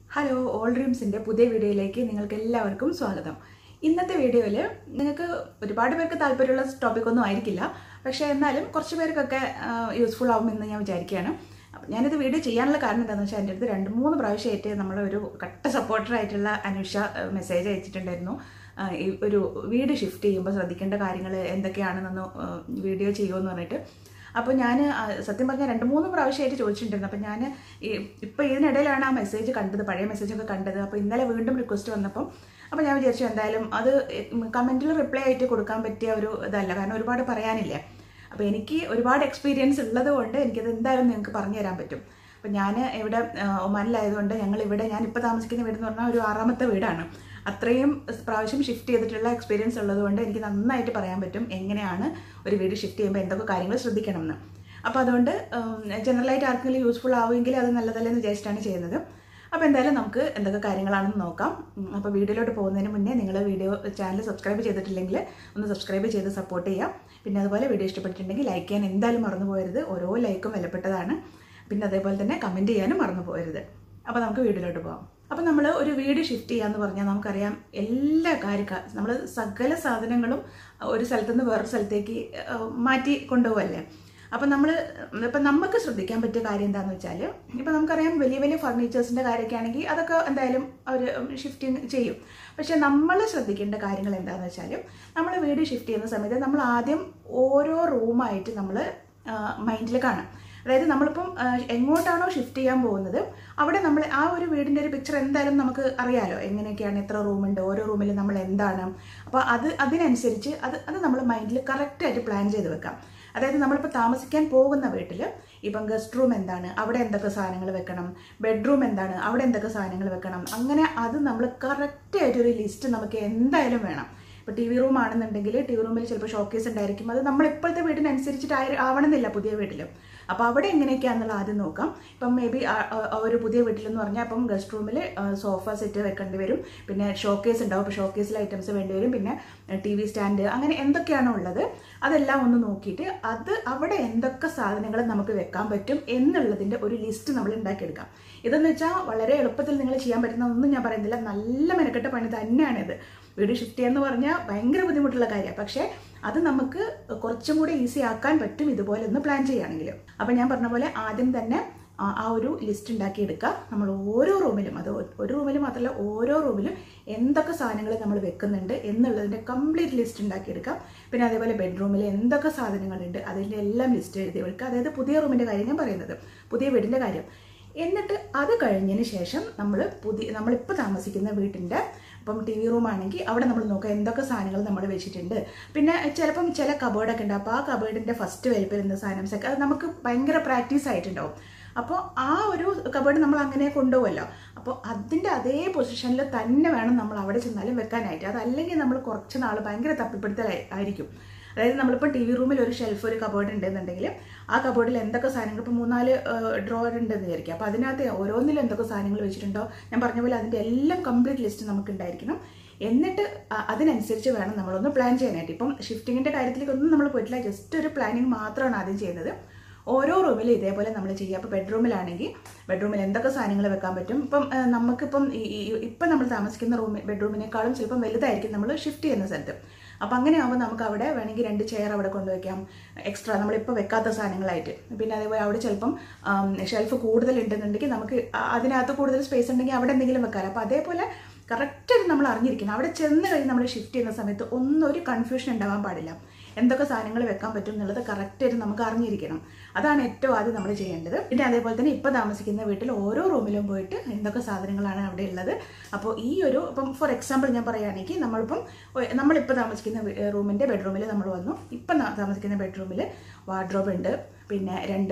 hello all ഡ്രീംസിൻ്റെ പുതിയ വീഡിയോയിലേക്ക് നിങ്ങൾക്ക് എല്ലാവർക്കും സ്വാഗതം ഇന്നത്തെ വീഡിയോയിൽ നിങ്ങൾക്ക് ഒരുപാട് പേർക്ക് താല്പര്യമുള്ള ടോപ്പിക്കൊന്നും ആയിരിക്കില്ല പക്ഷേ എന്നാലും കുറച്ച് പേർക്കൊക്കെ യൂസ്ഫുൾ ആവുമെന്ന് ഞാൻ വിചാരിക്കുകയാണ് അപ്പം ഞാനിത് വീഡിയോ ചെയ്യാനുള്ള കാരണം എന്താണെന്ന് വെച്ചാൽ എൻ്റെ അടുത്ത് രണ്ട് മൂന്ന് പ്രാവശ്യമായിട്ട് നമ്മളെ ഒരു കട്ട സപ്പോർട്ടറായിട്ടുള്ള അനുഷ മെസ്സേജ് അയച്ചിട്ടുണ്ടായിരുന്നു ആ, ഈ ഒരു വീട് ഷിഫ്റ്റ് ചെയ്യുമ്പോൾ ശ്രദ്ധിക്കേണ്ട കാര്യങ്ങൾ എന്തൊക്കെയാണെന്നൊന്ന് വീഡിയോ ചെയ്യുമെന്ന് പറഞ്ഞിട്ട് അപ്പോൾ ഞാൻ സത്യം പറഞ്ഞാൽ രണ്ട് മൂന്ന് പ്രാവശ്യമായിട്ട് ചോദിച്ചിട്ടുണ്ടായിരുന്നു അപ്പോൾ ഞാൻ ഈ ഇപ്പോൾ ഇതിനിടയിലാണ് ആ മെസ്സേജ് കണ്ടത് പഴയ മെസ്സേജൊക്കെ കണ്ടത് അപ്പോൾ ഇന്നലെ വീണ്ടും റിക്വസ്റ്റ് വന്നപ്പം അപ്പോൾ ഞാൻ വിചാരിച്ചു എന്തായാലും അത് കമൻറ്റിൽ റിപ്ലൈ ആയിട്ട് കൊടുക്കാൻ പറ്റിയ ഒരു ഇതല്ല കാരണം ഒരുപാട് പറയാനില്ലേ അപ്പോൾ എനിക്ക് ഒരുപാട് എക്സ്പീരിയൻസ് ഉള്ളത് കൊണ്ട് എനിക്കത് എന്തായാലും നിങ്ങൾക്ക് പറഞ്ഞു തരാൻ പറ്റും അപ്പം ഞാൻ ഇവിടെ ആ, ഒമാനിലായതുകൊണ്ട് ഞങ്ങൾ ഇവിടെ ഞാൻ ഇപ്പോൾ താമസിക്കുന്ന വീട് എന്ന് പറഞ്ഞാൽ ഒരു ആറാമത്തെ വീടാണ് അത്രയും പ്രാവശ്യം ഷിഫ്റ്റ് ചെയ്തിട്ടുള്ള എക്സ്പീരിയൻസ് ഉള്ളതുകൊണ്ട് എനിക്ക് നന്നായിട്ട് പറയാൻ പറ്റും എങ്ങനെയാണ് ഒരു വീട് ഷിഫ്റ്റ് ചെയ്യുമ്പോൾ എന്തൊക്കെ കാര്യങ്ങൾ ശ്രദ്ധിക്കണം എന്ന് അപ്പോൾ അതുകൊണ്ട് ജനറലായിട്ട് ആർക്കെങ്കിലും യൂസ്ഫുൾ ആവുമെങ്കിൽ അത് നല്ലതല്ലേ എന്ന് വിചാരിച്ചിട്ടാണ് ചെയ്യുന്നത് അപ്പോൾ എന്തായാലും നമുക്ക് എന്തൊക്കെ കാര്യങ്ങളാണെന്ന് നോക്കാം ഉം, അപ്പോൾ വീഡിയോയിലോട്ട് പോകുന്നതിന് മുന്നേ നിങ്ങൾ വീഡിയോ ചാനൽ സബ്സ്ക്രൈബ് ചെയ്തിട്ടില്ലെങ്കിൽ ഒന്ന് സബ്സ്ക്രൈബ് ചെയ്ത് സപ്പോർട്ട് ചെയ്യാം പിന്നെ അതുപോലെ വീഡിയോ ഇഷ്ടപ്പെട്ടിട്ടുണ്ടെങ്കിൽ ലൈക്ക് ചെയ്യാൻ എന്തായാലും മറന്നു പോകരുത് ഓരോ ലൈക്കും വിലപ്പെട്ടതാണ് പിന്നെ അതേപോലെ തന്നെ കമൻറ്റ് ചെയ്യാനും മറന്നു പോകരുത് അപ്പോൾ നമുക്ക് വീഡിയോയിലോട്ട് പോകാം അപ്പോൾ നമ്മൾ ഒരു വീട് ഷിഫ്റ്റ് ചെയ്യാന്ന് പറഞ്ഞാൽ നമുക്കറിയാം എല്ലാ കാര്യ നമ്മൾ സകല സാധനങ്ങളും ഒരു സ്ഥലത്തു നിന്ന് വേറൊരു സ്ഥലത്തേക്ക് ഏഹ്, മാറ്റി കൊണ്ടുപോകല്ലേ അപ്പം നമ്മൾ ഇപ്പം നമുക്ക് ശ്രദ്ധിക്കാൻ പറ്റിയ കാര്യം എന്താണെന്ന് വെച്ചാൽ ഇപ്പം നമുക്കറിയാം വലിയ വലിയ ഫർണിച്ചേഴ്സിൻ്റെ കാര്യമൊക്കെ ആണെങ്കിൽ അതൊക്കെ എന്തായാലും അവർ ഷിഫ്റ്റിങ് ചെയ്യും പക്ഷെ നമ്മൾ ശ്രദ്ധിക്കേണ്ട കാര്യങ്ങൾ എന്താണെന്ന് വെച്ചാൽ നമ്മൾ വീട് ഷിഫ്റ്റ് ചെയ്യുന്ന സമയത്ത് നമ്മൾ ആദ്യം ഓരോ റൂമായിട്ട് നമ്മൾ മൈൻഡിൽ കാണാം അതായത് നമ്മളിപ്പം ആ, എങ്ങോട്ടാണോ ഷിഫ്റ്റ് ചെയ്യാൻ പോകുന്നത് അവിടെ നമ്മൾ ആ ഒരു വീടിൻ്റെ ഒരു പിക്ചർ എന്തായാലും നമുക്ക് അറിയാലോ എങ്ങനെയൊക്കെയാണ് എത്ര റൂമുണ്ട് ഓരോ റൂമിൽ നമ്മൾ എന്താണ് അപ്പോൾ അത് അതിനനുസരിച്ച് അത് അത് നമ്മൾ മൈൻഡിൽ കറക്റ്റായിട്ട് പ്ലാൻ ചെയ്ത് വെക്കാം അതായത് നമ്മളിപ്പോൾ താമസിക്കാൻ പോകുന്ന വീട്ടിൽ ഇപ്പം ഗസ്റ്റ് റൂം എന്താണ് അവിടെ എന്തൊക്കെ സാധനങ്ങൾ വെക്കണം ബെഡ്റൂം എന്താണ് അവിടെ എന്തൊക്കെ സാധനങ്ങൾ വെക്കണം അങ്ങനെ അത് നമ്മൾ കറക്റ്റായിട്ടൊരു ലിസ്റ്റ് നമുക്ക് എന്തായാലും വേണം ഇപ്പോൾ ടി വി റൂം ആണെന്നുണ്ടെങ്കിൽ ടി വി റൂമിൽ ചിലപ്പോൾ ഷോക്കേസ് ഉണ്ടായിരിക്കും അത് നമ്മൾ ഇപ്പോഴത്തെ വീടിനനുസരിച്ചിട്ട് ആയി- ആവണമെന്നില്ല പുതിയ വീട്ടിൽ അപ്പോൾ അവിടെ എങ്ങനെയൊക്കെയാണെന്നുള്ള ആദ്യം നോക്കാം ഇപ്പം മേ ബി ഒരു പുതിയ വീട്ടിലെന്ന് പറഞ്ഞാൽ അപ്പം ഗസ്റ്റ് റൂമിൽ സോഫ സെറ്റ് വെക്കേണ്ടി വരും പിന്നെ ഷോക്കേസ് ഉണ്ടാവും അപ്പോൾ ഷോക്കേസിൽ ഐറ്റംസ് വേണ്ടി വരും പിന്നെ ടി വി സ്റ്റാൻഡ് അങ്ങനെ എന്തൊക്കെയാണോ ഉള്ളത് അതെല്ലാം ഒന്ന് നോക്കിയിട്ട് അത് അവിടെ എന്തൊക്കെ സാധനങ്ങൾ നമുക്ക് വെക്കാൻ പറ്റും എന്നുള്ളതിൻ്റെ ഒരു ലിസ്റ്റ് നമ്മൾ ഉണ്ടാക്കിയെടുക്കാം ഇതെന്ന് വെച്ചാൽ വളരെ എളുപ്പത്തിൽ നിങ്ങൾ ചെയ്യാൻ പറ്റുന്ന ഒന്നും ഞാൻ പറയുന്നില്ല നല്ല മെനക്കെട്ട പണി തന്നെയാണിത് വീട് ഷിഫ്റ്റ് ചെയ്യാന്ന് പറഞ്ഞാൽ ഭയങ്കര ബുദ്ധിമുട്ടുള്ള കാര്യമാണ് പക്ഷേ അത് നമുക്ക് കുറച്ചും കൂടെ ഈസി ആക്കാൻ പറ്റും ഇതുപോലെ ഒന്ന് പ്ലാൻ ചെയ്യുകയാണെങ്കിൽ അപ്പം ഞാൻ പറഞ്ഞ പോലെ ആദ്യം തന്നെ ആ ആ ഒരു ലിസ്റ്റ് ഉണ്ടാക്കിയെടുക്കുക നമ്മൾ ഓരോ റൂമിലും അത് ഒരു റൂമിൽ മാത്രമല്ല ഓരോ റൂമിലും എന്തൊക്കെ സാധനങ്ങൾ നമ്മൾ വെക്കുന്നുണ്ട് എന്നുള്ളതിൻ്റെ കംപ്ലീറ്റ് ലിസ്റ്റ് ഉണ്ടാക്കിയെടുക്കുക പിന്നെ അതേപോലെ ബെഡ്റൂമിൽ എന്തൊക്കെ സാധനങ്ങളുണ്ട് അതിൻ്റെ എല്ലാം ലിസ്റ്റ് എഴുതി വെക്കുക അതായത് പുതിയ റൂമിൻ്റെ കാര്യം ഞാൻ പറയുന്നത് പുതിയ വീടിൻ്റെ കാര്യം എന്നിട്ട് അത് കഴിഞ്ഞതിന് ശേഷം നമ്മൾ പുതിയ നമ്മളിപ്പോൾ താമസിക്കുന്ന വീട്ടിൻ്റെ ഇപ്പം ടി വി റൂം ആണെങ്കിൽ അവിടെ നമ്മൾ നോക്കുക എന്തൊക്കെ സാധനങ്ങൾ നമ്മൾ വെച്ചിട്ടുണ്ട് പിന്നെ ചിലപ്പം ചില കബേർഡൊക്കെ ഉണ്ട് അപ്പോൾ ആ കബേർഡിൻ്റെ ഫസ്റ്റ് വലിപ്പം എന്ത് സാധനം സെക്ക അത് നമുക്ക് ഭയങ്കര പ്രാക്ടീസ് ആയിട്ടുണ്ടാവും അപ്പോൾ ആ ഒരു കബേർഡ് നമ്മൾ അങ്ങനെ കൊണ്ടുപോകുമല്ലോ അപ്പോൾ അതിൻ്റെ അതേ പൊസിഷനിൽ തന്നെ വേണം നമ്മൾ അവിടെ ചെന്നാലും വെക്കാനായിട്ട് അതല്ലെങ്കിൽ നമ്മൾ കുറച്ച് നാൾ ഭയങ്കര തപ്പിപ്പിടുത്തലായി ആയിരിക്കും അതായത് നമ്മളിപ്പോൾ ടി വി റൂമിൽ ഒരു ഷെൽഫ് ഒരു കബോർഡ് ഉണ്ടെന്നുണ്ടെങ്കിൽ ആ കബോർഡിൽ എന്തൊക്കെ സാധനങ്ങൾ ഇപ്പോൾ മൂന്നാല് ഡ്രോവർ ഉണ്ടെന്ന് വിചാരിക്കുക അപ്പോൾ അതിനകത്ത് ഓരോന്നിലും എന്തൊക്കെ സാധനങ്ങൾ വെച്ചിട്ടുണ്ടോ ഞാൻ പറഞ്ഞ പോലെ അതിൻ്റെ എല്ലാം കംപ്ലീറ്റ് ലിസ്റ്റ് നമുക്ക് ഉണ്ടായിരിക്കണം എന്നിട്ട് അ- അതിനനുസരിച്ച് വേണം നമ്മളൊന്ന് പ്ലാൻ ചെയ്യാനായിട്ട് ഇപ്പം ഷിഫ്റ്റിങ്ങിൻ്റെ കാര്യത്തിലേക്ക് ഒന്നും നമ്മൾ പോയിട്ടില്ല ജസ്റ്റ് ഒരു പ്ലാനിങ് മാത്രമാണ് ആദ്യം ചെയ്യുന്നത് ഓരോ റൂമിലും ഇതേപോലെ നമ്മൾ ചെയ്യുക അപ്പോൾ ബെഡ്റൂമിലാണെങ്കിൽ ബെഡ്റൂമിൽ എന്തൊക്കെ സാധനങ്ങൾ വെക്കാൻ പറ്റും ഇപ്പം ആ, നമുക്കിപ്പം ഈ- ഈ- ഇപ്പം നമ്മൾ താമസിക്കുന്ന റൂം ബെഡ്റൂമിനേക്കാളും ചിലപ്പം വലുതായിരിക്കും നമ്മൾ ഷിഫ്റ്റ് ചെയ്യുന്ന സ്ഥലത്ത് അപ്പം അങ്ങനെ ആകുമ്പോൾ നമുക്ക് അവിടെ വേണമെങ്കിൽ രണ്ട് ചെയർ അവിടെ കൊണ്ടുവയ്ക്കാം എക്സ്ട്രാ നമ്മളിപ്പോൾ വെക്കാത്ത സാധനങ്ങളായിട്ട് പിന്നെ അതേപോലെ അവിടെ ചിലപ്പം ഷെൽഫ് കൂടുതൽ ഉണ്ടെന്നുണ്ടെങ്കിൽ നമുക്ക് ആ- അതിനകത്ത് കൂടുതൽ സ്പേസ് ഉണ്ടെങ്കിൽ അവിടെ എന്തെങ്കിലും വെക്കാം അപ്പോൾ അതേപോലെ കറക്റ്റായിട്ട് നമ്മൾ അറിഞ്ഞിരിക്കണം അവിടെ ചെന്ന് കഴിഞ്ഞ് നമ്മൾ ഷിഫ്റ്റ് ചെയ്യുന്ന സമയത്ത് ഒന്നും ഒരു കൺഫ്യൂഷൻ ഉണ്ടാവാൻ പാടില്ല എന്തൊക്കെ സാധനങ്ങൾ വെക്കാൻ പറ്റും എന്നുള്ളത് കറക്റ്റായിട്ട് നമുക്ക് അറിഞ്ഞിരിക്കണം അതാണ് ഏറ്റവും ആദ്യം നമ്മൾ ചെയ്യേണ്ടത് പിന്നെ അതേപോലെ തന്നെ ഇപ്പോൾ താമസിക്കുന്ന വീട്ടിൽ ഓരോ റൂമിലും പോയിട്ട് എന്തൊക്കെ സാധനങ്ങളാണ് അവിടെ ഉള്ളത് അപ്പോൾ ഈ ഒരു ഇപ്പം ഫോർ എക്സാമ്പിൾ ഞാൻ പറയുകയാണെങ്കിൽ നമ്മളിപ്പം ഒ- നമ്മളിപ്പോൾ താമസിക്കുന്ന റൂമിൻ്റെ ബെഡ്റൂമിൽ നമ്മൾ വന്നു ഇപ്പം ന- താമസിക്കുന്ന ബെഡ്റൂമിൽ വാർഡ്രോബ് ഉണ്ട് പിന്നെ രണ്ട്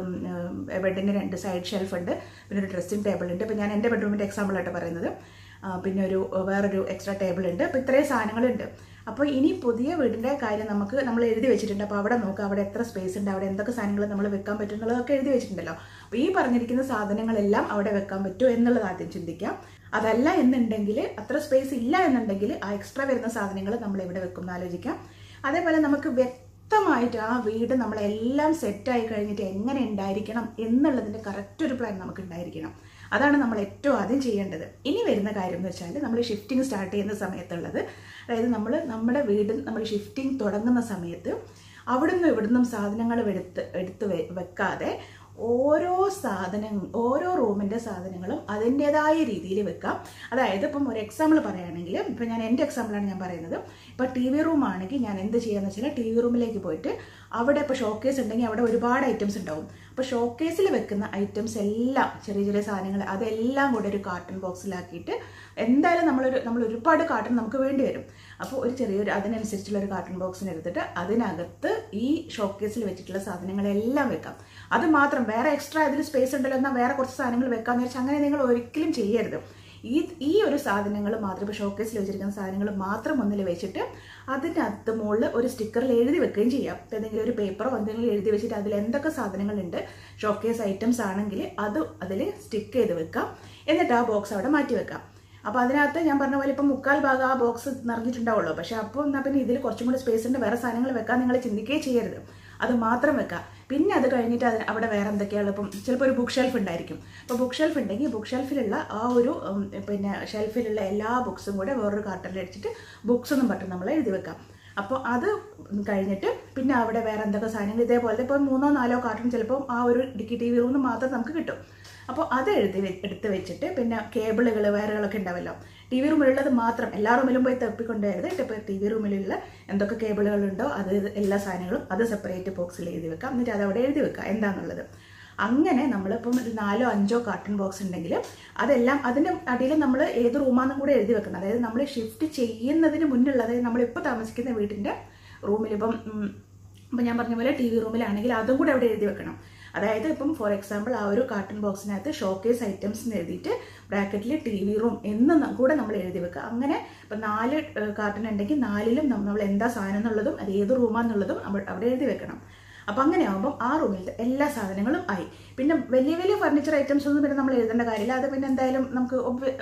ബെഡിന് രണ്ട് സൈഡ് ഷെൽഫ് ഉണ്ട് പിന്നെ ഒരു ഡ്രസ്സിംഗ് ടേബിൾ ഉണ്ട് ഇപ്പം ഞാൻ എൻ്റെ ബെഡ്റൂമിൻ്റെ എക്സാമ്പിളായിട്ട് പറയുന്നത് ആ, പിന്നെ ഒരു വേറൊരു എക്സ്ട്രാ ടേബിൾ ഉണ്ട് അപ്പോൾ ഇത്രയും സാധനങ്ങളുണ്ട് അപ്പോൾ ഇനി പുതിയ വീടിൻ്റെ കാര്യം നമുക്ക് നമ്മൾ എഴുതി വെച്ചിട്ടുണ്ട് അപ്പോൾ അവിടെ നോക്കുക അവിടെ എത്ര സ്പേസ് ഉണ്ട് അവിടെ എന്തൊക്കെ സാധനങ്ങൾ നമ്മൾ വെക്കാൻ പറ്റും എന്നുള്ളതൊക്കെ എഴുതി വെച്ചിട്ടുണ്ടല്ലോ അപ്പോൾ ഈ പറഞ്ഞിരിക്കുന്ന സാധനങ്ങളെല്ലാം അവിടെ വെക്കാൻ പറ്റുമോ എന്നുള്ളത് ആദ്യം ചിന്തിക്കാം അതല്ല എന്നുണ്ടെങ്കിൽ അത്ര സ്പേസ് ഇല്ല എന്നുണ്ടെങ്കിൽ ആ എക്സ്ട്രാ വരുന്ന സാധനങ്ങൾ നമ്മൾ എവിടെ വെക്കും എന്ന് ആലോചിക്കാം അതേപോലെ നമുക്ക് വ്യക്തമായിട്ട് ആ വീട് നമ്മളെല്ലാം സെറ്റായി കഴിഞ്ഞിട്ട് എങ്ങനെ ഉണ്ടായിരിക്കണം എന്നുള്ളതിൻ്റെ കറക്റ്റ് ഒരു പ്ലാൻ നമുക്ക് ഉണ്ടായിരിക്കണം അതാണ് നമ്മൾ ഏറ്റവും ആദ്യം ചെയ്യേണ്ടത് ഇനി വരുന്ന കാര്യം എന്ന് വെച്ചാൽ നമ്മൾ ഷിഫ്റ്റിംഗ് സ്റ്റാർട്ട് ചെയ്യുന്ന സമയത്തുള്ളത് അതായത് നമ്മൾ നമ്മുടെ വീട് നമ്മൾ ഷിഫ്റ്റിംഗ് തുടങ്ങുന്ന സമയത്ത് അവിടുന്ന് ഇവിടുന്നും സാധനങ്ങൾ എടുത്ത് എടുത്ത് വെ- വെക്കാതെ ഓരോ സാധനം ഓരോ റൂമിൻ്റെ സാധനങ്ങളും അതിൻ്റെതായ രീതിയിൽ വെക്കാം അതായത് ഇപ്പം ഒരു എക്സാമ്പിൾ പറയുകയാണെങ്കിൽ ഇപ്പം ഞാൻ എൻ്റെ എക്സാമ്പിളാണ് ഞാൻ പറയുന്നത് ഇപ്പോൾ ടി വി റൂം ആണെങ്കിൽ ഞാൻ എന്ത് ചെയ്യാന്ന് വെച്ചാൽ ടി വി റൂമിലേക്ക് പോയിട്ട് അവിടെ ഇപ്പോൾ ഷോക്കേസ് ഉണ്ടെങ്കിൽ അവിടെ ഒരുപാട് ഐറ്റംസ് ഉണ്ടാവും അപ്പോൾ ഷോക്കേസിൽ വെക്കുന്ന ഐറ്റംസ് എല്ലാം ചെറിയ ചെറിയ സാധനങ്ങൾ അതെല്ലാം കൂടെ ഒരു കാർട്ടൺ ബോക്സിലാക്കിയിട്ട് എന്തായാലും നമ്മളൊരു നമ്മൾ ഒരുപാട് കാർട്ടൺ നമുക്ക് വേണ്ടി വരും അപ്പോൾ ഒരു ചെറിയൊരു അതിനനുസരിച്ചുള്ള ഒരു കാർട്ടൺ ബോക്സിന് എടുത്തിട്ട് അതിനകത്ത് ഈ ഷോക്കേസിൽ വെച്ചിട്ടുള്ള സാധനങ്ങളെല്ലാം വെക്കാം അത് മാത്രം വേറെ എക്സ്ട്രാ അതിൽ സ്പേസ് ഉണ്ടല്ലോ എന്നാൽ വേറെ കുറച്ച് സാധനങ്ങൾ വെക്കാന്ന് വെച്ചാൽ അങ്ങനെ നിങ്ങൾ ഒരിക്കലും ചെയ്യരുത് ഈ ഈ ഒരു സാധനങ്ങൾ മാത്രം ഇപ്പോൾ ഷോക്കേസിൽ വെച്ചിരിക്കുന്ന സാധനങ്ങൾ മാത്രം ഒന്നിൽ വെച്ചിട്ട് അതിനകത്ത് മുകളിൽ ഒരു സ്റ്റിക്കറിൽ എഴുതി വെക്കുകയും ചെയ്യാം ഇപ്പം എന്തെങ്കിലും ഒരു പേപ്പറോ എന്തെങ്കിലും എഴുതി വെച്ചിട്ട് അതിൽ എന്തൊക്കെ സാധനങ്ങളുണ്ട് ഷോക്കേസ് ഐറ്റംസ് ആണെങ്കിൽ അത് അതിൽ സ്റ്റിക്ക് ചെയ്ത് വെക്കാം എന്നിട്ട് ആ ബോക്സ് അവിടെ മാറ്റി വെക്കാം അപ്പോൾ അതിനകത്ത് ഞാൻ പറഞ്ഞ പോലെ ഇപ്പം മുക്കാൽ ഭാഗം ആ ബോക്സ് നിറഞ്ഞിട്ടുണ്ടാവുള്ളൂ പക്ഷേ അപ്പോൾ എന്നാൽ പിന്നെ ഇതിൽ കുറച്ചും കൂടി സ്പേസ് ഉണ്ട് വേറെ സാധനങ്ങൾ വെക്കാൻ നിങ്ങൾ ചിന്തിക്കുകയേ ചെയ്യരുത് അത് മാത്രം വെക്കാം പിന്നെ അത് കഴിഞ്ഞിട്ട് അതിന് അവിടെ വേറെ എന്തൊക്കെയാണ് ഇപ്പം ചിലപ്പോൾ ഒരു ബുക്ക് ഷെൽഫ് ഉണ്ടായിരിക്കും അപ്പോൾ ബുക്ക് ഷെൽഫ് ഉണ്ടെങ്കിൽ ബുക്ക് ഷെൽഫിലുള്ള ആ ഒരു ഉം, പിന്നെ ഷെൽഫിലുള്ള എല്ലാ ബുക്സും കൂടെ വേറൊരു കാർട്ടണിൽ അടിച്ചിട്ട് ബുക്സ് എന്നും പറഞ്ഞിട്ട് നമ്മൾ എഴുതി വെക്കാം അപ്പോൾ അത് കഴിഞ്ഞിട്ട് പിന്നെ അവിടെ വേറെ എന്തൊക്കെ സാധനങ്ങൾ ഇതേപോലെ ഇപ്പോൾ മൂന്നോ നാലോ കാർട്ടൺ ചിലപ്പോൾ ആ ഒരു ഡിക്കി ടി വി റൂമിൽ മാത്രം നമുക്ക് കിട്ടും അപ്പോൾ അത് എഴുതി വെ- എടുത്ത് വെച്ചിട്ട് പിന്നെ കേബിളുകൾ വയറുകളൊക്കെ ഉണ്ടാവല്ലോ ടി വി റൂമിലുള്ളത് മാത്രം എല്ലാ റൂമിലും പോയി തപ്പിക്കൊണ്ടുവരുത് ഇപ്പോൾ ടി വി റൂമിലുള്ള എന്തൊക്കെ കേബിളുകളുണ്ടോ അത് എല്ലാ സാധനങ്ങളും അത് സെപ്പറേറ്റ് ബോക്സിൽ എഴുതി വെക്കാം എന്നിട്ട് അത് അവിടെ എഴുതി വെക്കാം എന്താണെന്നുള്ളത് അങ്ങനെ നമ്മളിപ്പം ഒരു നാലോ അഞ്ചോ കാർട്ടൺ ബോക്സ് ഉണ്ടെങ്കിൽ അതെല്ലാം അതിൻ്റെ അടിയിൽ നമ്മൾ ഏത് റൂമാണെന്നും കൂടെ എഴുതി വെക്കണം അതായത് നമ്മൾ ഷിഫ്റ്റ് ചെയ്യുന്നതിന് മുന്നുള്ള അതായത് നമ്മളിപ്പോൾ താമസിക്കുന്ന വീട്ടിൻ്റെ റൂമിലിപ്പം ഉം, ഇപ്പം ഞാൻ പറഞ്ഞ പോലെ ടി വി റൂമിലാണെങ്കിൽ അതും കൂടെ അവിടെ എഴുതി വെക്കണം അതായത് ഇപ്പം ഫോർ എക്സാമ്പിൾ ആ ഒരു കാർട്ടൺ ബോക്സിനകത്ത് ഷോക്കേസ് ഐറ്റംസ് എന്ന് എഴുതിയിട്ട് ബ്രാക്കറ്റിൽ ടി വി റൂം എന്ന് ന- കൂടെ നമ്മൾ എഴുതി വെക്കുക അങ്ങനെ ഇപ്പം നാല് കാർട്ടൺ ഉണ്ടെങ്കിൽ നാലിലും നമ്മ- നമ്മൾ എന്താ സാധനം എന്നുള്ളതും അത് ഏത് റൂമാന്നുള്ളതും അവ- അവിടെ എഴുതി വെക്കണം അപ്പം അങ്ങനെ ആകുമ്പോൾ ആ റൂമിലത്തെ എല്ലാ സാധനങ്ങളും ആയി പിന്നെ വലിയ വലിയ ഫർണിച്ചർ ഐറ്റംസ് ഒന്നും പിന്നെ നമ്മൾ എഴുതേണ്ട കാര്യമില്ല അത് പിന്നെ എന്തായാലും നമുക്ക്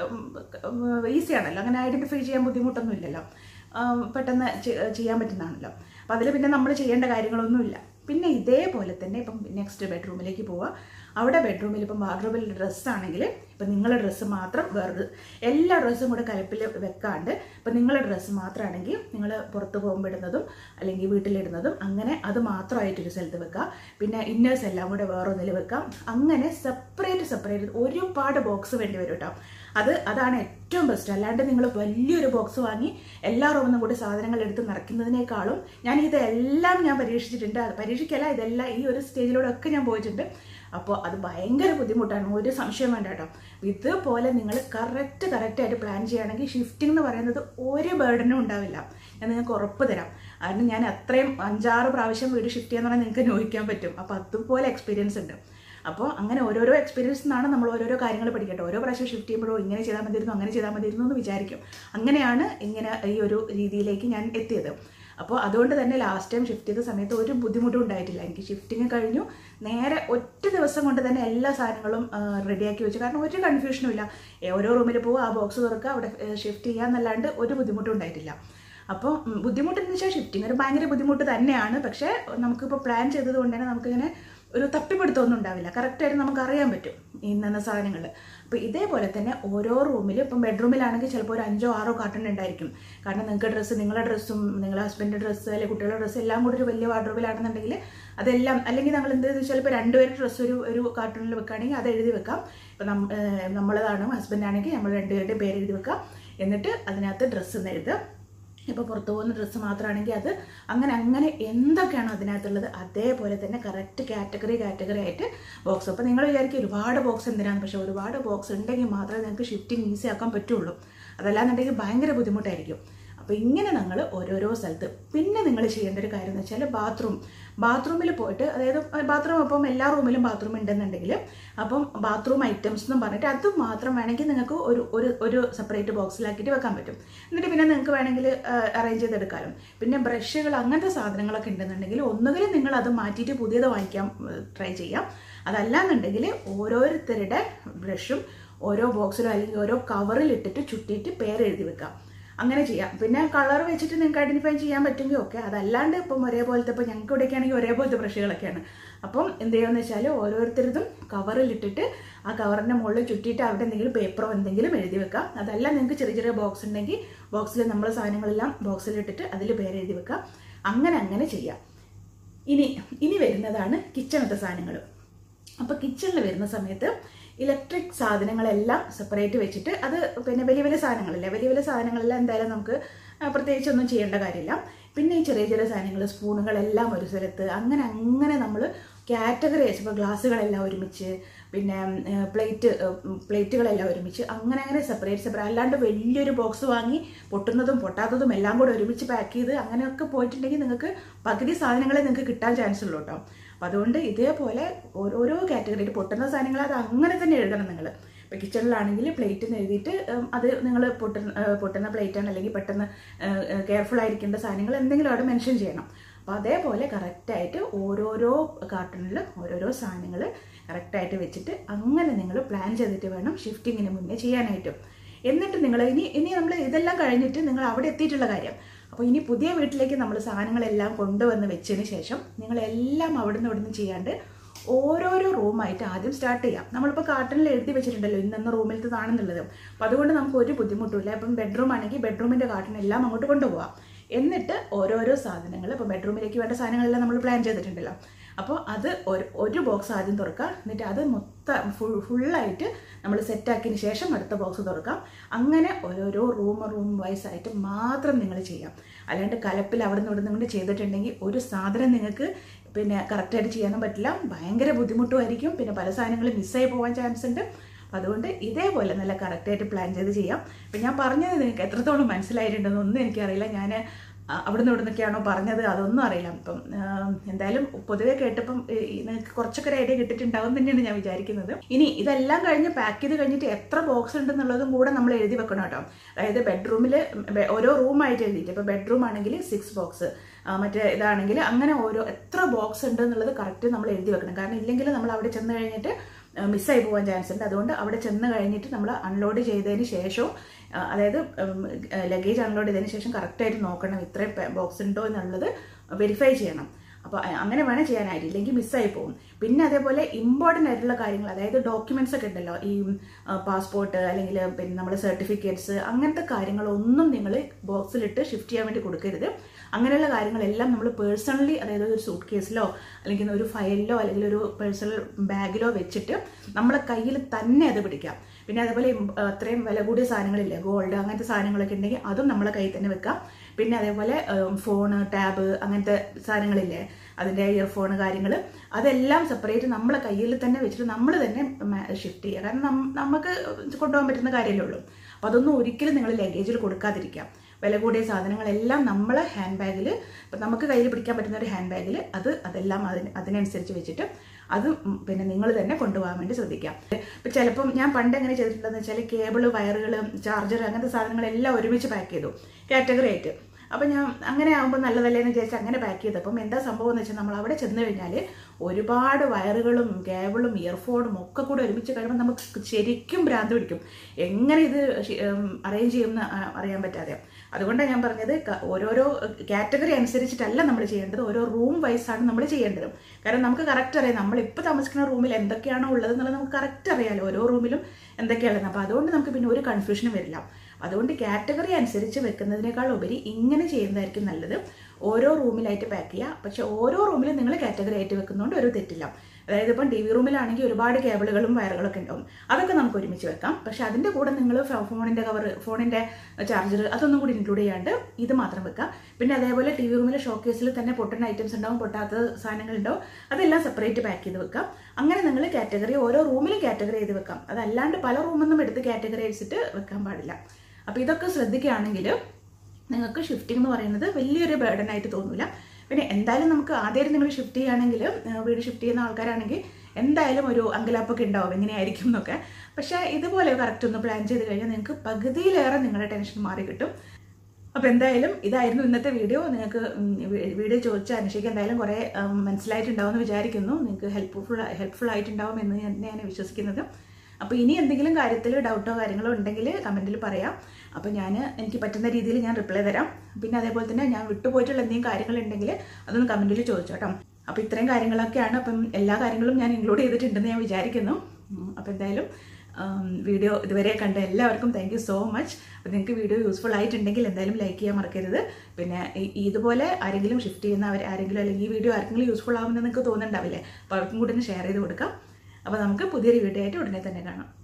ഈസി ആണല്ലോ അങ്ങനെ ഐഡൻറ്റിഫൈ ചെയ്യാൻ ബുദ്ധിമുട്ടൊന്നും ഇല്ലല്ലോ ആം, പെട്ടെന്ന് ചെ- ചെയ്യാൻ പറ്റുന്നതാണല്ലോ അപ്പം അതിൽ പിന്നെ നമ്മൾ ചെയ്യേണ്ട കാര്യങ്ങളൊന്നുമില്ല പിന്നെ ഇതേപോലെ തന്നെ ഇപ്പം നെക്സ്റ്റ് ബെഡ്റൂമിലേക്ക് പോവുക അവിടെ ബെഡ്റൂമിൽ ഇപ്പം വാർഡ്രോബിൽ ഡ്രസ്സാണെങ്കിൽ ഇപ്പം നിങ്ങളുടെ ഡ്രസ്സ് മാത്രം വേറൊരു എല്ലാ ഡ്രസ്സും കൂടെ കലപ്പിൽ വെക്കാണ്ട് ഇപ്പം നിങ്ങളുടെ ഡ്രസ്സ് മാത്രമാണെങ്കിൽ നിങ്ങൾ പുറത്ത് പോകുമ്പോൾ ഇടുന്നതും അല്ലെങ്കിൽ വീട്ടിലിടുന്നതും അങ്ങനെ അത് മാത്രമായിട്ടൊരു സ്ഥലത്ത് വെക്കുക പിന്നെ ഇന്നേഴ്സ് എല്ലാം കൂടെ വേറൊന്നിൽ വെക്കാം അങ്ങനെ സെപ്പറേറ്റ് സെപ്പറേറ്റ് ഒരുപാട് ബോക്സ് വേണ്ടി വരും കേട്ടോ അത് അതാണ് ഏറ്റവും ബെസ്റ്റ് അല്ലാണ്ട് നിങ്ങൾ വലിയൊരു ബോക്സ് വാങ്ങി എല്ലാ റൂമിൽ കൂടി സാധനങ്ങൾ എടുത്ത് നിറയ്ക്കുന്നതിനേക്കാളും ഞാൻ ഇതെല്ലാം ഞാൻ പരീക്ഷിച്ചിട്ടുണ്ട് അത് പരീക്ഷിക്കല്ല ഇതെല്ലാം ഈ ഒരു സ്റ്റേജിലൂടെ ഒക്കെ ഞാൻ പോയിട്ടുണ്ട് അപ്പോൾ അത് ഭയങ്കര ബുദ്ധിമുട്ടാണ് ഒരു സംശയം വേണ്ട കേട്ടോ ഇതുപോലെ നിങ്ങൾ കറക്റ്റ് കറക്റ്റായിട്ട് പ്ലാൻ ചെയ്യുകയാണെങ്കിൽ ഷിഫ്റ്റിംഗ് എന്ന് പറയുന്നത് ഒരു ബേർഡനും ഉണ്ടാവില്ല ഞാൻ നിങ്ങൾക്ക് ഉറപ്പ് തരാം കാരണം ഞാൻ അത്രയും അഞ്ചാറ് പ്രാവശ്യം വീട് ഷിഫ്റ്റ് ചെയ്യാന്ന് പറഞ്ഞാൽ നിങ്ങൾക്ക് നോക്കാൻ പറ്റും അപ്പോൾ അതുപോലെ എക്സ്പീരിയൻസ് ഉണ്ട് അപ്പോൾ അങ്ങനെ ഓരോരോ എക്സ്പീരിയൻസ് നിന്നാണ് നമ്മൾ ഓരോരോ കാര്യങ്ങൾ പഠിക്കട്ടെ ഓരോ പ്രാവശ്യം ഷിഫ്റ്റ് ചെയ്യുമ്പോഴോ ഇങ്ങനെ ചെയ്താൽ മതിയിരുന്നു അങ്ങനെ ചെയ്താൽ മതിയിരുന്നു എന്ന് വിചാരിക്കും അങ്ങനെയാണ് ഇങ്ങനെ ഈ ഒരു രീതിയിലേക്ക് ഞാൻ എത്തിയത് അപ്പോൾ അതുകൊണ്ട് തന്നെ ലാസ്റ്റ് ടൈം ഷിഫ്റ്റ് ചെയ്ത സമയത്ത് ഒരു ബുദ്ധിമുട്ടും ഉണ്ടായിട്ടില്ല എനിക്ക് ഷിഫ്റ്റിംഗ് കഴിഞ്ഞു നേരെ ഒറ്റ ദിവസം കൊണ്ട് തന്നെ എല്ലാ സാധനങ്ങളും റെഡിയാക്കി വെച്ചു കാരണം ഒരു കൺഫ്യൂഷനും ഇല്ല ഏ, ഓരോ റൂമിൽ പോകുക ആ ബോക്സ് തുറക്കുക അവിടെ ഷിഫ്റ്റ് ചെയ്യുക എന്നല്ലാണ്ട് ഒരു ബുദ്ധിമുട്ടും ഉണ്ടായിട്ടില്ല അപ്പോൾ ഉം, ബുദ്ധിമുട്ടെന്ന് വെച്ചാൽ ഷിഫ്റ്റിംഗ് ഒരു ഭയങ്കര ബുദ്ധിമുട്ട് തന്നെയാണ് പക്ഷേ നമുക്കിപ്പോൾ പ്ലാൻ ചെയ്തത് കൊണ്ട് തന്നെ നമുക്കിങ്ങനെ ഒരു തപ്പിപ്പിടുത്തമൊന്നും ഉണ്ടാവില്ല കറക്റ്റായിട്ട് നമുക്ക് അറിയാൻ പറ്റും ഇന്ന സാധനങ്ങൾ അപ്പോൾ ഇതേപോലെ തന്നെ ഓരോ റൂമിലും ഇപ്പം ബെഡ്റൂമിലാണെങ്കിൽ ചിലപ്പോൾ ഒരു അഞ്ചോ ആറോ കാർട്ടൺ ഉണ്ടായിരിക്കും കാരണം നിങ്ങൾക്ക് ഡ്രസ്സ് നിങ്ങളുടെ ഡ്രസ്സും നിങ്ങളുടെ ഹസ്ബൻഡിൻ്റെ ഡ്രസ്സ് അല്ലെങ്കിൽ കുട്ടികളുടെ ഡ്രസ്സ് എല്ലാം കൂടി ഒരു വലിയ വാർഡ്രോബിലാണെന്നുണ്ടെങ്കിൽ അതെല്ലാം അല്ലെങ്കിൽ നമ്മൾ എന്ത് വെച്ചാൽ ഇപ്പോൾ രണ്ടുപേരുടെ ഡ്രസ്സ് ഒരു ഒരു കാർട്ടൂണിൽ വെക്കുകയാണെങ്കിൽ അത് എഴുതി വെക്കാം ഇപ്പം നം ഏഹ് നമ്മളതാണ് ഹസ്ബൻഡ് ആണെങ്കിൽ നമ്മൾ രണ്ടുപേരുടെയും പേര് എഴുതി വെക്കാം എന്നിട്ട് അതിനകത്ത് ഡ്രസ്സ് എന്ന് എഴുതുക ഇപ്പോൾ പുറത്ത് പോകുന്ന ഡ്രസ്സ് മാത്രമാണെങ്കിൽ അത് അങ്ങനെ അങ്ങനെ എന്തൊക്കെയാണോ അതിനകത്തുള്ളത് അതേപോലെ തന്നെ കറക്റ്റ് കാറ്റഗറി കാറ്റഗറി ആയിട്ട് ബോക്സ് അപ്പോൾ നിങ്ങൾ വിചാരിക്കും ഒരുപാട് ബോക്സ് എന്തിനാണ് പക്ഷേ ഒരുപാട് ബോക്സ് ഉണ്ടെങ്കിൽ മാത്രമേ നിങ്ങൾക്ക് ഷിഫ്റ്റിംഗ് ഈസി ആക്കാൻ പറ്റുള്ളൂ അതല്ലാന്നുണ്ടെങ്കിൽ ഭയങ്കര ബുദ്ധിമുട്ടായിരിക്കും അപ്പോൾ ഇങ്ങനെ നിങ്ങൾ ഓരോരോ സ്ഥലത്ത് പിന്നെ നിങ്ങൾ ചെയ്യേണ്ട ഒരു കാര്യം എന്ന് വെച്ചാൽ ബാത്റൂം ബാത്റൂമിൽ പോയിട്ട് അതായത് ബാത്റൂം ഇപ്പം എല്ലാ റൂമിലും ബാത്റൂം ഉണ്ടെന്നുണ്ടെങ്കിൽ അപ്പം ബാത്റൂം ഐറ്റംസ് എന്നും പറഞ്ഞിട്ട് അത് മാത്രം വേണമെങ്കിൽ നിങ്ങൾക്ക് ഒരു ഒരു ഒരു സെപ്പറേറ്റ് ബോക്സിലാക്കിയിട്ട് വെക്കാൻ പറ്റും എന്നിട്ട് പിന്നെ നിങ്ങൾക്ക് വേണമെങ്കിൽ അറേഞ്ച് ചെയ്തെടുക്കാനും പിന്നെ ബ്രഷുകൾ അങ്ങനത്തെ സാധനങ്ങളൊക്കെ ഉണ്ടെന്നുണ്ടെങ്കിൽ ഒന്നുകിൽ നിങ്ങൾ അത് മാറ്റിയിട്ട് പുതിയത് വാങ്ങിക്കാൻ ട്രൈ ചെയ്യാം അതല്ലാന്നുണ്ടെങ്കിൽ ഓരോരുത്തരുടെ ബ്രഷും ഓരോ ബോക്സിലും അല്ലെങ്കിൽ ഓരോ കവറിൽ ഇട്ടിട്ട് ചുറ്റിയിട്ട് പേരെഴുതി വെക്കാം അങ്ങനെ ചെയ്യാം പിന്നെ കളർ വെച്ചിട്ട് നിങ്ങൾക്ക് ഐഡന്റിഫൈ ചെയ്യാൻ പറ്റുമെങ്കിൽ ഓക്കെ അതല്ലാണ്ട് ഇപ്പം ഒരേപോലത്തെ ഇപ്പം ഞങ്ങൾക്ക് ഇവിടെയൊക്കെ ആണെങ്കിൽ ഒരേപോലത്തെ ബ്രഷുകളൊക്കെയാണ് അപ്പം എന്ത് ചെയ്യുമെന്ന് വെച്ചാൽ ഓരോരുത്തരതും കവറിലിട്ടിട്ട് ആ കവറിൻ്റെ മുകളിൽ ചുറ്റിയിട്ട് അവിടെ എന്തെങ്കിലും പേപ്പറോ എന്തെങ്കിലും എഴുതി വെക്കാം അതല്ല നിങ്ങൾക്ക് ചെറിയ ചെറിയ ബോക്സ് ഉണ്ടെങ്കിൽ ബോക്സിൽ നമ്മൾ സാധനങ്ങളെല്ലാം ബോക്സിൽ ഇട്ടിട്ട് അതിൽ പേര് എഴുതി വെക്കാം അങ്ങനെ അങ്ങനെ ചെയ്യാം ഇനി ഇനി വരുന്നതാണ് കിച്ചണത്തെ സാധനങ്ങൾ അപ്പോൾ കിച്ചണിൽ വരുന്ന സമയത്ത് ഇലക്ട്രിക് സാധനങ്ങളെല്ലാം സെപ്പറേറ്റ് വെച്ചിട്ട് അത് പിന്നെ വലിയ വലിയ സാധനങ്ങളല്ലേ വലിയ വലിയ സാധനങ്ങളെല്ലാം എന്തായാലും നമുക്ക് ആ, പ്രത്യേകിച്ചൊന്നും ചെയ്യേണ്ട കാര്യമില്ല പിന്നെ ഈ ചെറിയ ചെറിയ സാധനങ്ങൾ സ്പൂണുകളെല്ലാം ഒരു സ്ഥലത്ത് അങ്ങനെ അങ്ങനെ നമ്മൾ കാറ്റഗറി വെച്ച് ഇപ്പോൾ ഗ്ലാസ്സുകളെല്ലാം ഒരുമിച്ച് പിന്നെ പ്ലേറ്റ് പ്ലേറ്റുകളെല്ലാം ഒരുമിച്ച് അങ്ങനെ അങ്ങനെ സെപ്പറേറ്റ് സെപ്പറേറ്റ് അല്ലാണ്ട് വലിയൊരു ബോക്സ് വാങ്ങി പൊട്ടുന്നതും പൊട്ടാത്തതും എല്ലാം കൂടെ ഒരുമിച്ച് പാക്ക് ചെയ്ത് അങ്ങനെയൊക്കെ പോയിട്ടുണ്ടെങ്കിൽ നിങ്ങൾക്ക് പകുതി സാധനങ്ങളെ നിങ്ങൾക്ക് കിട്ടാൻ ചാൻസ് ഉള്ളൂ കേട്ടോ അപ്പം അതുകൊണ്ട് ഇതേപോലെ ഓരോരോ കാറ്റഗറിയിൽ പൊട്ടുന്ന സാധനങ്ങൾ അത് അങ്ങനെ തന്നെ എഴുതണം നിങ്ങൾ ഇപ്പോൾ കിച്ചണിലാണെങ്കിൽ പ്ലേറ്റ് എന്ന് എഴുതിയിട്ട് ഉം, അത് നിങ്ങൾ പൊട്ടുന്ന ഏഹ്, പൊട്ടുന്ന പ്ലേറ്റാണ് അല്ലെങ്കിൽ പെട്ടെന്ന് കെയർഫുൾ ആയിരിക്കേണ്ട സാധനങ്ങൾ എന്തെങ്കിലും അവിടെ മെൻഷൻ ചെയ്യണം അപ്പോൾ അതേപോലെ കറക്റ്റായിട്ട് ഓരോരോ കാർട്ടണിൽ ഓരോരോ സാധനങ്ങൾ കറക്റ്റായിട്ട് വെച്ചിട്ട് അങ്ങനെ നിങ്ങൾ പ്ലാൻ ചെയ്തിട്ട് വേണം ഷിഫ്റ്റിങ്ങിന് മുന്നേ ചെയ്യാനായിട്ടും എന്നിട്ട് നിങ്ങൾ ഇനി ഇനി നമ്മൾ ഇതെല്ലാം കഴിഞ്ഞിട്ട് നിങ്ങൾ അവിടെ എത്തിയിട്ടുള്ള കാര്യം അപ്പോൾ ഇനി പുതിയ വീട്ടിലേക്ക് നമ്മൾ സാധനങ്ങളെല്ലാം കൊണ്ടുവന്ന് വെച്ചതിന് ശേഷം നിങ്ങളെല്ലാം അവിടുന്ന് ഇവിടുന്ന് ചെയ്യാണ്ട് ഓരോരോ റൂമായിട്ട് ആദ്യം സ്റ്റാർട്ട് ചെയ്യാം നമ്മളിപ്പോൾ കാർട്ടണിൽ എഴുതി വെച്ചിട്ടുണ്ടല്ലോ ഇന്നെന്ന റൂമിലത്തതാണെന്നുള്ളത് അപ്പോൾ അതുകൊണ്ട് നമുക്ക് ഒരു ബുദ്ധിമുട്ടില്ല ഇപ്പം ബെഡ്റൂം ആണെങ്കിൽ ബെഡ്റൂമിൻ്റെ കാർട്ടൺ എല്ലാം അങ്ങോട്ട് കൊണ്ടുപോകാം എന്നിട്ട് ഓരോരോ സാധനങ്ങൾ ഇപ്പോൾ ബെഡ്റൂമിലേക്ക് വേണ്ട സാധനങ്ങളെല്ലാം നമ്മൾ പ്ലാൻ ചെയ്തിട്ടുണ്ടല്ലോ അപ്പോൾ അത് ഒരു ഒരു ബോക്സ് ആദ്യം തുറക്കാം എന്നിട്ട് അത് മൊത്തം ഫുൾ ഫുള്ളായിട്ട് നമ്മൾ സെറ്റാക്കിയതിന് ശേഷം അടുത്ത ബോക്സ് തുറക്കാം അങ്ങനെ ഓരോരോ റൂം റൂം വൈസ് ആയിട്ട് മാത്രം നിങ്ങൾ ചെയ്യാം അല്ലാണ്ട് കലപ്പിൽ അവിടെ നിന്ന് ഇവിടെ നിന്ന് ചെയ്തിട്ടുണ്ടെങ്കിൽ ഒരു സാധനം നിങ്ങൾക്ക് പിന്നെ കറക്റ്റായിട്ട് ചെയ്യാനും പറ്റില്ല ഭയങ്കര ബുദ്ധിമുട്ടുമായിരിക്കും പിന്നെ പല സാധനങ്ങളും മിസ്സായി പോകാൻ ചാൻസ് ഉണ്ട് അപ്പം അതുകൊണ്ട് ഇതേപോലെ നല്ല കറക്റ്റായിട്ട് പ്ലാൻ ചെയ്ത് ചെയ്യാം അപ്പം ഞാൻ പറഞ്ഞത് നിങ്ങൾക്ക് എത്രത്തോളം മനസ്സിലായിട്ടുണ്ടെന്നൊന്നും എനിക്കറിയില്ല ഞാൻ അവിടുന്ന് ഇവിടെ നിന്നൊക്കെയാണോ പറഞ്ഞത് അതൊന്നും അറിയില്ല അപ്പം ആ, എന്തായാലും പൊതുവെ കേട്ടപ്പം ഈ, ഈ നിങ്ങൾക്ക് കുറച്ചൊക്കെ ഒരു ഐഡിയ കിട്ടിയിട്ടുണ്ടാവും തന്നെയാണ് ഞാൻ വിചാരിക്കുന്നത് ഇനി ഇതെല്ലാം കഴിഞ്ഞ് പാക്ക് ചെയ്ത് കഴിഞ്ഞിട്ട് എത്ര ബോക്സ് ഉണ്ടെന്നുള്ളതും കൂടെ നമ്മൾ എഴുതി വെക്കണം കേട്ടോ അതായത് ബെഡ്റൂമിൽ ഓരോ റൂമായിട്ട് എഴുതിയിട്ട് ഇപ്പോൾ ബെഡ്റൂം ആണെങ്കിൽ സിക്സ് ബോക്സ് മറ്റേ ഇതാണെങ്കിൽ അങ്ങനെ ഓരോ എത്ര ബോക്സ് ഉണ്ട് എന്നുള്ളത് കറക്റ്റ് നമ്മൾ എഴുതി വെക്കണം കാരണം ഇല്ലെങ്കിൽ നമ്മൾ അവിടെ ചെന്ന് കഴിഞ്ഞിട്ട് മിസ്സായി പോകാൻ ചാൻസ് ഉണ്ട് അതുകൊണ്ട് അവിടെ ചെന്ന് കഴിഞ്ഞിട്ട് നമ്മൾ അൺലോഡ് ചെയ്തതിന് ശേഷവും ആ, അതായത് ലഗേജ് അൺലോഡ് ചെയ്തതിന് ശേഷം കറക്റ്റായിട്ട് നോക്കണം ഇത്രയും ബോക്സ് ഉണ്ടോ എന്നുള്ളത് വെരിഫൈ ചെയ്യണം അപ്പോൾ അങ്ങനെ വേണം ചെയ്യാനായിട്ട് ഇല്ലെങ്കിൽ മിസ്സായി പോകും പിന്നെ അതേപോലെ ഇമ്പോർട്ടൻ്റ് ആയിട്ടുള്ള കാര്യങ്ങൾ അതായത് ഡോക്യുമെന്റ്സ് ഒക്കെ ഉണ്ടല്ലോ ഈ പാസ്പോർട്ട് അല്ലെങ്കിൽ പിന്നെ നമ്മുടെ സർട്ടിഫിക്കറ്റ്സ് അങ്ങനത്തെ കാര്യങ്ങളൊന്നും നിങ്ങൾ ബോക്സിലിട്ട് ഷിഫ്റ്റ് ചെയ്യാൻ വേണ്ടി കൊടുക്കരുത് അങ്ങനെയുള്ള കാര്യങ്ങളെല്ലാം നമ്മൾ പേഴ്സണലി അതായത് ഒരു സൂട്ട് കേസിലോ അല്ലെങ്കിൽ ഒരു ഫയലിലോ അല്ലെങ്കിൽ ഒരു പേഴ്സണൽ ബാഗിലോ വെച്ചിട്ട് നമ്മളെ കയ്യിൽ തന്നെ അത് പിടിക്കാം പിന്നെ അതേപോലെ ഇം- അത്രയും വില കൂടിയ സാധനങ്ങളില്ലേ ഗോൾഡ് അങ്ങനത്തെ സാധനങ്ങളൊക്കെ ഉണ്ടെങ്കിൽ അതും നമ്മളെ കയ്യിൽ തന്നെ വെക്കാം പിന്നെ അതേപോലെ ഫോണ് ടാബ് അങ്ങനത്തെ സാധനങ്ങളില്ലേ അതിൻ്റെ ഇയർഫോൺ കാര്യങ്ങൾ അതെല്ലാം സെപ്പറേറ്റ് നമ്മളെ കയ്യിൽ തന്നെ വെച്ചിട്ട് നമ്മൾ തന്നെ ഷിഫ്റ്റ് ചെയ്യുക കാരണം നം- നമുക്ക് കൊണ്ടുപോകാൻ പറ്റുന്ന കാര്യമല്ലേ ഉള്ളൂ അപ്പോൾ അതൊന്നും ഒരിക്കലും നിങ്ങൾ ലഗേജിൽ കൊടുക്കാതിരിക്കാം വില കൂടിയ സാധനങ്ങളെല്ലാം നമ്മളെ ഹാൻഡ് ബാഗിൽ ഇപ്പം നമുക്ക് കയ്യിൽ പിടിക്കാൻ പറ്റുന്ന ഒരു ഹാൻഡ് ബാഗിൽ അത് അതെല്ലാം അതിന് അതിനനുസരിച്ച് വെച്ചിട്ട് അത് ഉം പിന്നെ നിങ്ങൾ തന്നെ കൊണ്ടുപോകാൻ വേണ്ടി ശ്രദ്ധിക്കാം ഇപ്പം ചിലപ്പം ഞാൻ പണ്ട് എങ്ങനെ ചെയ്തിട്ടുണ്ടെന്ന് വെച്ചാൽ കേബിള് വയറുകൾ ചാർജർ അങ്ങനത്തെ സാധനങ്ങളെല്ലാം ഒരുമിച്ച് പാക്ക് ചെയ്തു കാറ്റഗറി ആയിട്ട് അപ്പം ഞാൻ അങ്ങനെ ആകുമ്പോൾ നല്ലതല്ലേ എന്ന് വിചാരിച്ച് അങ്ങനെ പാക്ക് ചെയ്തപ്പം എന്താ സംഭവം എന്ന് വെച്ചാൽ നമ്മൾ അവിടെ ചെന്ന് കഴിഞ്ഞാൽ ഒരുപാട് വയറുകളും കേബിളും ഇയർഫോണും ഒക്കെ കൂടെ ഒരുമിച്ച് കഴിയുമ്പോൾ നമുക്ക് ശരിക്കും ഭ്രാന്ത് പിടിക്കും എങ്ങനെ ഇത് അറേഞ്ച് ചെയ്യുമെന്ന് ആ, അറിയാൻ പറ്റാതെ അതുകൊണ്ടാണ് ഞാൻ പറഞ്ഞത് ക- ഓരോരോ കാറ്റഗറി അനുസരിച്ചിട്ടല്ല നമ്മൾ ചെയ്യേണ്ടത് ഓരോ റൂം വൈസാണ് നമ്മൾ ചെയ്യേണ്ടത് കാരണം നമുക്ക് കറക്റ്റ് അറിയാം നമ്മൾ ഇപ്പോൾ താമസിക്കുന്ന റൂമിൽ എന്തൊക്കെയാണോ ഉള്ളത് എന്നുള്ളത് നമുക്ക് കറക്റ്റ് അറിയാലോ ഓരോ റൂമിലും എന്തൊക്കെയാണ് അപ്പോൾ അതുകൊണ്ട് നമുക്ക് പിന്നെ ഒരു കൺഫ്യൂഷനും വരില്ല അതുകൊണ്ട് കാറ്റഗറി അനുസരിച്ച് വെക്കുന്നതിനേക്കാൾ ഉപരി ഇങ്ങനെ ചെയ്യുന്നതായിരിക്കും നല്ലത് ഓരോ റൂമിലായിട്ട് പാക്ക് ചെയ്യുക പക്ഷെ ഓരോ റൂമിലും നിങ്ങൾ കാറ്റഗറി ആയിട്ട് വെക്കുന്നതുകൊണ്ട് ഒരു തെറ്റില്ല അതായത് ഇപ്പം ടി വി റൂമിലാണെങ്കിൽ ഒരുപാട് കേബിളുകളും വയറുകളൊക്കെ ഉണ്ടാവും അതൊക്കെ നമുക്ക് ഒരുമിച്ച് വെക്കാം പക്ഷെ അതിൻ്റെ കൂടെ നിങ്ങൾ ഫോണിൻ്റെ കവർ ഫോണിൻ്റെ ചാർജർ അതൊന്നും കൂടി ഇൻക്ലൂഡ് ചെയ്യാണ്ട് ഇത് മാത്രം വെക്കാം പിന്നെ അതേപോലെ ടി വി റൂമിലെ ഷോക്കേസിൽ തന്നെ പൊട്ടുന്ന ഐറ്റംസ് ഉണ്ടാവും പൊട്ടാത്ത സാധനങ്ങൾ ഉണ്ടാവും അതെല്ലാം സെപ്പറേറ്റ് പാക്ക് ചെയ്ത് വെക്കാം അങ്ങനെ നിങ്ങൾ കാറ്റഗറി ഓരോ റൂമിലും കാറ്റഗറി ചെയ്ത് വെക്കാം അതല്ലാണ്ട് പല റൂമൊന്നും എടുത്ത് കാറ്റഗറി അടിച്ചിട്ട് വെക്കാൻ പാടില്ല അപ്പോൾ ഇതൊക്കെ ശ്രദ്ധിക്കുകയാണെങ്കിൽ നിങ്ങൾക്ക് ഷിഫ്റ്റിംഗ് എന്ന് പറയുന്നത് വലിയൊരു ബേർഡൻ ആയിട്ട് തോന്നില്ല പിന്നെ എന്തായാലും നമുക്ക് ആദ്യമായിട്ട് നിങ്ങൾ ഷിഫ്റ്റ് ചെയ്യുകയാണെങ്കിൽ ഏഹ് വീട് ഷിഫ്റ്റ് ചെയ്യുന്ന ആൾക്കാരാണെങ്കിൽ എന്തായാലും ഒരു അങ്കലാപ്പൊക്കെ ഉണ്ടാവും എങ്ങനെയായിരിക്കും എന്നൊക്കെ പക്ഷേ ഇതുപോലെ കറക്റ്റ് ഒന്ന് പ്ലാൻ ചെയ്ത് കഴിഞ്ഞാൽ നിങ്ങൾക്ക് പകുതിയിലേറെ നിങ്ങളുടെ ടെൻഷൻ മാറി കിട്ടും അപ്പോൾ എന്തായാലും ഇതായിരുന്നു ഇന്നത്തെ വീഡിയോ നിങ്ങൾക്ക് ഉം, വീ- വീഡിയോ ചോദിച്ച അനുഷയ്ക്ക് എന്തായാലും കുറേ ഉം, മനസ്സിലായിട്ടുണ്ടാവും എന്ന് വിചാരിക്കുന്നു നിങ്ങൾക്ക് ഹെൽപ്ഫുൾ ഹെൽപ്ഫുൾ ആയിട്ടുണ്ടാവും എന്ന് തന്നെയാണ് വിശ്വസിക്കുന്നത് അപ്പോൾ ഇനി എന്തെങ്കിലും കാര്യത്തിൽ ഡൗട്ടോ കാര്യങ്ങളോ ഉണ്ടെങ്കിൽ കമൻറ്റിൽ പറയാം അപ്പോൾ ഞാൻ എനിക്ക് പറ്റുന്ന രീതിയിൽ ഞാൻ റിപ്ലൈ തരാം പിന്നെ അതേപോലെ തന്നെ ഞാൻ വിട്ടുപോയിട്ടുള്ള എന്തെങ്കിലും കാര്യങ്ങളുണ്ടെങ്കിൽ അതൊന്ന് കമൻറ്റിൽ ചോദിച്ചോട്ടോ അപ്പോൾ ഇത്രയും കാര്യങ്ങളൊക്കെയാണ് അപ്പം എല്ലാ കാര്യങ്ങളും ഞാൻ ഇൻക്ലൂഡ് ചെയ്തിട്ടുണ്ടെന്ന് ഞാൻ വിചാരിക്കുന്നു അപ്പോൾ എന്തായാലും വീഡിയോ ഇതുവരെ കണ്ട എല്ലാവർക്കും താങ്ക് യു സോ മച്ച് അപ്പോൾ നിങ്ങൾക്ക് വീഡിയോ യൂസ്ഫുൾ ആയിട്ടുണ്ടെങ്കിൽ എന്തായാലും ലൈക്ക് ചെയ്യാൻ മറക്കരുത് പിന്നെ ഈ- ഇതുപോലെ ആരെങ്കിലും ഷിഫ്റ്റ് ചെയ്യുന്നവർ ആരെങ്കിലും അല്ലെങ്കിൽ ഈ വീഡിയോ ആർക്കെങ്കിലും യൂസ്ഫുൾ ആവുമെന്ന് നിങ്ങൾക്ക് തോന്നുന്നുണ്ടാവില്ലേ അപ്പോൾ അവർക്കും കൂടി ഒന്ന് ഷെയർ ചെയ്ത് കൊടുക്കാം അപ്പോൾ നമുക്ക് പുതിയൊരു വീഡിയോ ആയിട്ട് ഉടനെ തന്നെ കാണാം